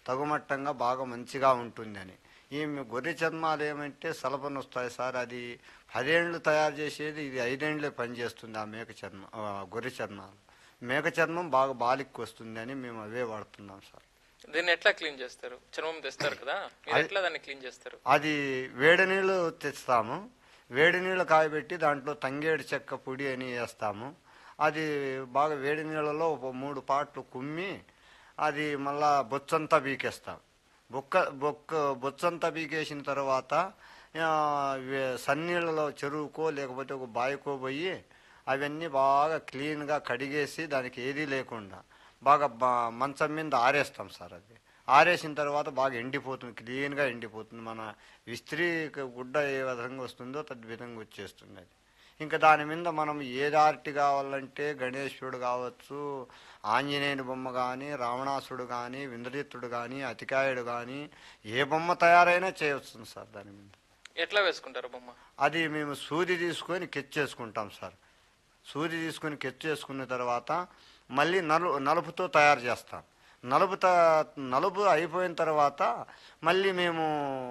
తగుమట్టంగా బాగా మంచిగా ఉంటుందని ఈ గొర్రె చర్మాలు ఏమంటే సలపన వస్తాయి సార్ అది పదేండ్లు తయారు చేసేది ఇది ఐదేండ్లే పనిచేస్తుంది ఆ మేక చర్మం ఆ గొర్రె చర్మాలు మేక చర్మం బాగా బాలికి వస్తుంది అని మేము అవే వాడుతున్నాం సార్ దీన్ని ఎట్లా క్లీన్ చేస్తారు చర్మం తెస్తారు కదా మీరు ఎట్లా దాన్ని క్లీన్ చేస్తారు అది వేడి నీళ్ళు తెస్తాము వేడి నీళ్ళు కాయబెట్టి దాంట్లో తంగేడు చెక్క పొడి అని వేస్తాము అది బాగా వేడి నీళ్ళలో ఒక మూడు పాట్లు కుమ్మి అది మళ్ళా బొచ్చంతా బీకేస్తాం బొక్క బొక్క బొచ్చంతా బీకేసిన తర్వాత ఆ, వే- సన్నీళ్ళలో చెరువుకో లేకపోతే ఒక బావికో పోయి అవన్నీ బాగా క్లీన్గా కడిగేసి దానికి ఏదీ లేకుండా బాగా బా- మంచం మీద ఆరేస్తాం సార్ అది ఆరేసిన తర్వాత బాగా ఎండిపోతుంది క్లీన్గా ఎండిపోతుంది మన విస్త్రీ గుడ్డ ఏ విధంగా వస్తుందో తద్ విధంగా వచ్చేస్తుంది అది ఇంకా దాని మీద మనం ఏది ఆర్టి కావాలంటే గణేశుడు కావచ్చు ఆంజనేయుని బొమ్మ కానీ రావణాసుడు కానీ వింద్రజిత్తుడు కానీ అతికాయుడు కానీ ఏ బొమ్మ తయారైనా చేయవచ్చు సార్ దాని మీద ఎట్లా వేసుకుంటారు బొమ్మ అది మేము సూది తీసుకొని కెచ్ చేసుకుంటాం సార్ సూది తీసుకొని కెచ్ చేసుకున్న తర్వాత మళ్ళీ నలు నలుపుతో తయారు చేస్తాం నలుపు త నలుపు అయిపోయిన తర్వాత మళ్ళీ మేము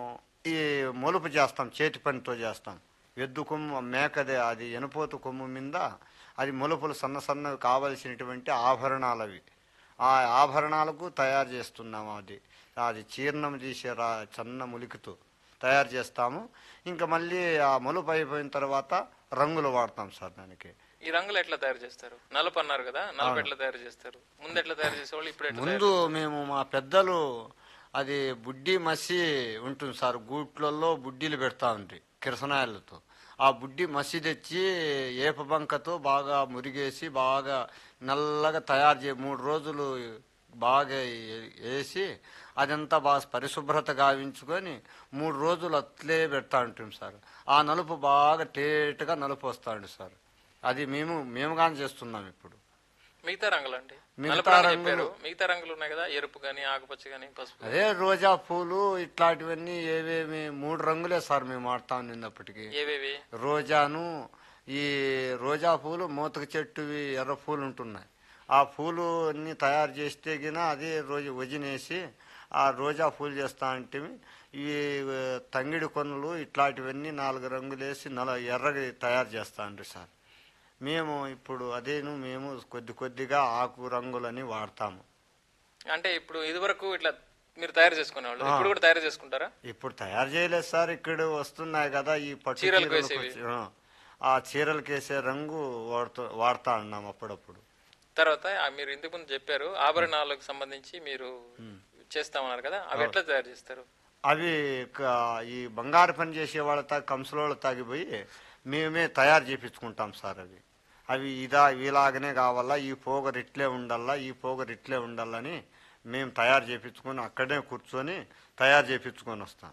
ఈ మొలుపు చేస్తాం చేతి పనితో చేస్తాం ఎద్దు కొమ్ము మేకదే అది ఎనపోతు కొమ్ము మీద అది మొలుపులు సన్న సన్నవి కావలసినటువంటి ఆభరణాలు అవి ఆ ఆభరణాలకు తయారు చేస్తున్నాము అది అది చీర్ణం తీసే రా చన్న ములికితో తయారు చేస్తాము ఇంకా మళ్ళీ ఆ మలుపు అయిపోయిన తర్వాత రంగులు వాడతాం సార్ దానికి ఈ రంగులు ఎట్లా తయారు చేస్తారు నలుపు అన్నారు కదా నలుపు ఎట్లా తయారు చేస్తారు ముందు ఎట్లా తయారు చేసేవాళ్ళు ఇప్పుడు ఎట్లా ముందు మేము మా పెద్దలు అది బుడ్డి మసి ఉంటుంది సార్ గూట్లలో బుడ్డీలు పెడతా ఉంటాయి కిరసనాయలతో ఆ బుడ్డి మసి తెచ్చి ఏప బంకతో బాగా మురిగేసి బాగా నల్లగా తయారు చే మూడు రోజులు బాగా ఏ- వేసి అదంతా బాగా పరిశుభ్రత గావించుకొని మూడు రోజులు అట్లే పెడతా ఉంటాం సార్ ఆ నలుపు బాగా టేట్గా నలుపు వస్తాండి సార్ అది మేము మేము కానీ చేస్తున్నాం ఇప్పుడు మిగతా రంగులు అండి మిగతా నలుపు రంగు రంగులు- చెప్పారు మిగతా రంగులు ఉన్నాయి కదా ఎరుపు గాని ఆకుపచ్చ గాని పసుపు అదే రోజా పూలు ఇట్లాంటివన్నీ ఏవేమి మూడు రంగులే సార్ మేము వాడతాం నిన్నప్పటికి ఏవేవి రోజాను ఈ రోజా పూలు మూతక చెట్టువి ఎర్ర పూలు ఉంటున్నాయి ఆ పూలు అన్ని తయారు చేస్తే గిన అదే రోజు వజినేసి ఆ రోజా పూలు చేస్తా అంటే ఈ ఆ, తంగిడి కొనలు ఇట్లాంటివన్నీ నాలుగు రంగులు వేసి నల ఎర్రగా తయారు చేస్తా అండి సార్ మేము ఇప్పుడు అదేను మేము కొద్ది కొద్దిగా ఆకు రంగులని వాడతాము అంటే ఇప్పుడు ఇది వరకు ఇట్లా మీరు తయారు చేసుకునేవాళ్ళు ఇప్పుడు కూడా తయారు చేసుకుంటారా ఇప్పుడు తయారు చేయలేదు సార్ ఇక్కడ వస్తున్నాయి కదా ఈ పట్టు చీరలకు చీరలకు వేసేవి. వచ్చి- ఆ, ఆ చీరలకు వేసే రంగు వాడుతూ వాడుతా ఉన్నాం అప్పుడప్పుడు తర్వాత ఆ మీరు ఇంతకు ముందు చెప్పారు ఆభరణాలకు సంబంధించి మీరు చేస్తామన్నారు కదా అవి ఎట్లా తయారు చేస్తారు అవి క- ఈ బంగారు పని చేసే వాళ్ళ తా కంసుల తాగిపోయి మేమే తయారు చేపించుకుంటాం సార్ అవి అవి ఇదా ఇలాగనే కావాలా ఈ పోగరు ఇట్లే ఉండాలా ఈ పోగరు ఇట్లే ఉండాలని మేము తయారు చేపించుకొని అక్కడే కూర్చొని తయారు చేపించుకొని వస్తాం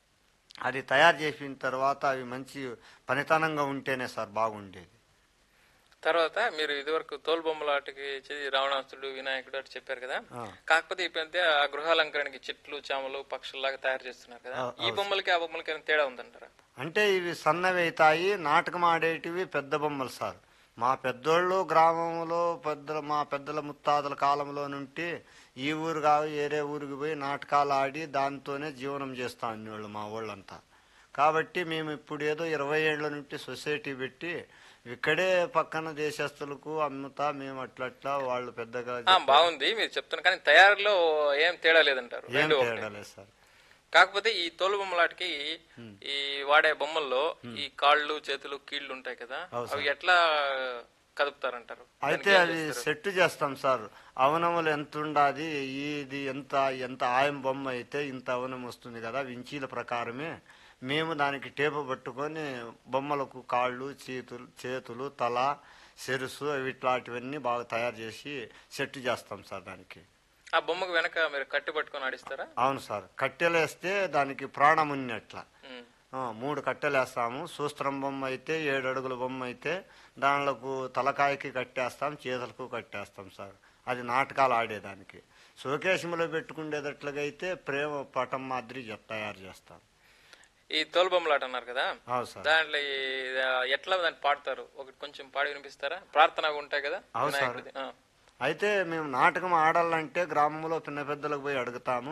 అది తయారు చేసిన తర్వాత అవి మంచి పనితనంగా ఉంటేనే సార్ బాగుండేది తర్వాత మీరు ఇదివరకు తోలుబొమ్మలాటకి చే- రావణాసుడు వినాయకుడు అటు చెప్పారు కదా ఆ. కాకపోతే ఇప్పుడు ఆ గృహాలంకరణకి చెట్లు చామలు పక్షుల్లాగా తయారు చేస్తున్నారు కదా ఈ బొమ్మలకి ఆ బొమ్మలకి ఏమైనా తేడా ఉందంటారా అంటే ఇవి సన్నవి అవుతాయి నాటకం ఆడేటివి పెద్ద బొమ్మలు సార్ మా పెద్దోళ్ళు గ్రామంలో పెద్ద మా పెద్దల ముత్తాతల కాలంలో నుండి ఈ ఊరు కాదు వేరే ఊరికి పోయి నాటకాలు ఆడి దాంతోనే జీవనం చేస్తా ఉండేవాళ్ళు మా వాళ్ళంతా కాబట్టి మేము ఇప్పుడు ఏదో ఇరవై ఏళ్ళ నుండి సొసైటీ పెట్టి ఇక్కడే పక్కన దేశస్తులకు అమ్ముతా మేము అట్లట్లా వాళ్ళు పెద్దగా ఆ, బాగుంది మీరు చెప్తున్నారు కానీ తయారీలో ఏం తేడా లేదంటారు ఏం రెండు ఒకటే. తేడా లేదు సార్ కాకపోతే ఈ తోలు బొమ్మలాటకి ఈ వాడే బొమ్మల్లో ఈ కాళ్ళు చేతులు కీళ్లు ఉంటాయి కదా అవును అవి ఎట్లా కదుపుతారంటారు అయితే అవి సెట్ చేస్తాం సార్ అవనములు ఎంత ఉండాది ఇది ఎంత ఎంత ఆయం బొమ్మ అయితే ఇంత అవనం వస్తుంది కదా వించీల ప్రకారమే మేము దానికి టేపు పట్టుకొని బొమ్మలకు కాళ్ళు చేతులు చేతులు తల సెరుసు అవి ఇట్లాంటివన్నీ బాగా తయారు చేసి సెట్ చేస్తాం సార్ దానికి ఆ బొమ్మకు వెనక మీరు కట్టి పట్టుకొని ఆడిస్తారా అవును సార్ కట్టెలేస్తే దానికి ప్రాణం ఉన్నట్ల ఉమ్. ఆ, మూడు కట్టెలేస్తాము సూస్త్రం బొమ్మ అయితే ఏడు అడుగుల బొమ్మ అయితే దానిలకు తలకాయకి కట్టేస్తాం చేతులకు కట్టేస్తాం సార్ అది నాటకాలు ఆడేదానికి శోకేశంలో పెట్టుకునేటట్లుగా అయితే ప్రేమ పటం మాదిరి జ- తయారు చేస్తాం ఈ తోలు బొమ్మలాట అన్నారు కదా అవును సార్ దాంట్లో ఈ- ఎట్లా దాన్ని పాడతారు ఒకటి కొంచెం పాడి వినిపిస్తారా ప్రార్థన ఉంటాయి కదా అవును సార్. వినాయకుడిది. ఆ. అయితే మేము నాటకం ఆడాలంటే గ్రామంలో పిన్న పెద్దలకు పోయి అడుగుతాము